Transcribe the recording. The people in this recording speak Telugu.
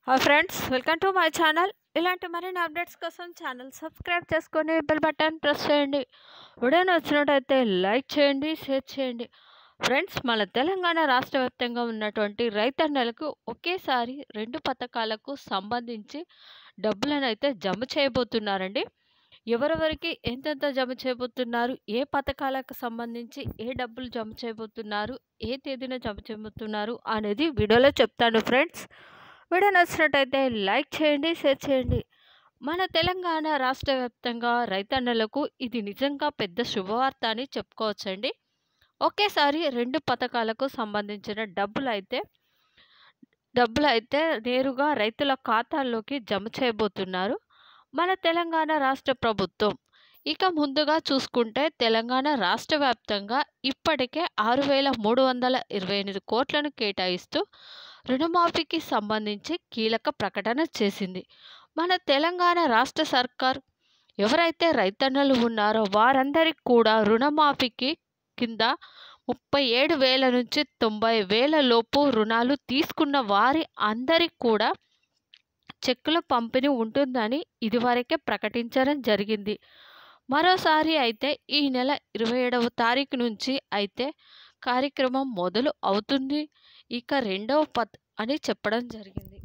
hi friends welcome to my channel ఇలాంటి మరిన్ని అప్డేట్స్ కోసం ఛానల్ సబ్స్క్రైబ్ చేసుకొని బెల్ బటన్ ప్రెస్ చేయండి వీడియో నచ్చినట్టయితే లైక్ చేయండి షేర్ చేయండి ఫ్రెండ్స్ మన తెలంగాణ రాష్ట్ర వ్యాప్తంగా ఉన్నటువంటి రైతన్నలకు ఒకేసారి రెండు పథకాలకు సంబంధించి డబ్బులను అయితే జమ చేయబోతున్నారండి ఎవరెవరికి ఎంతెంత జమ చేయబోతున్నారు ఏ పథకాలకు సంబంధించి ఏ డబ్బులు జమ చేయబోతున్నారు ఏ తేదీన జమ చేయబోతున్నారు అనేది వీడియోలో చెప్తాను ఫ్రెండ్స్ వీడియో నచ్చినట్టయితే లైక్ చేయండి షేర్ చేయండి మన తెలంగాణ రాష్ట్ర వ్యాప్తంగా రైతన్నలకు ఇది నిజంగా పెద్ద శుభవార్త అని చెప్పుకోవచ్చండి ఒకేసారి రెండు పథకాలకు సంబంధించిన డబ్బులు అయితే డబ్బులు అయితే నేరుగా రైతుల ఖాతాల్లోకి జమ చేయబోతున్నారు మన తెలంగాణ రాష్ట్ర ప్రభుత్వం ఇక ముందుగా చూసుకుంటే తెలంగాణ రాష్ట్ర వ్యాప్తంగా ఇప్పటికే ఆరు వేల మూడు వందల ఇరవై ఎనిమిది కోట్లను కేటాయిస్తూ రుణమాఫీకి సంబంధించి కీలక ప్రకటన చేసింది మన తెలంగాణ రాష్ట్ర సర్కార్ ఎవరైతే రైతన్నలు ఉన్నారో వారందరికి కూడా రుణమాఫీకి కింద ముప్పై ఏడు వేల నుంచి తొంభై వేల లోపు రుణాలు తీసుకున్న వారి అందరికి కూడా చెక్కుల పంపిణీ ఉంటుందని ఇదివరకే ప్రకటించడం జరిగింది మరోసారి అయితే ఈ నెల ఇరవై ఏడవ తారీఖు నుంచి అయితే కార్యక్రమం మొదలు అవుతుంది ఇక రెండవ పత్ అని చెప్పడం జరిగింది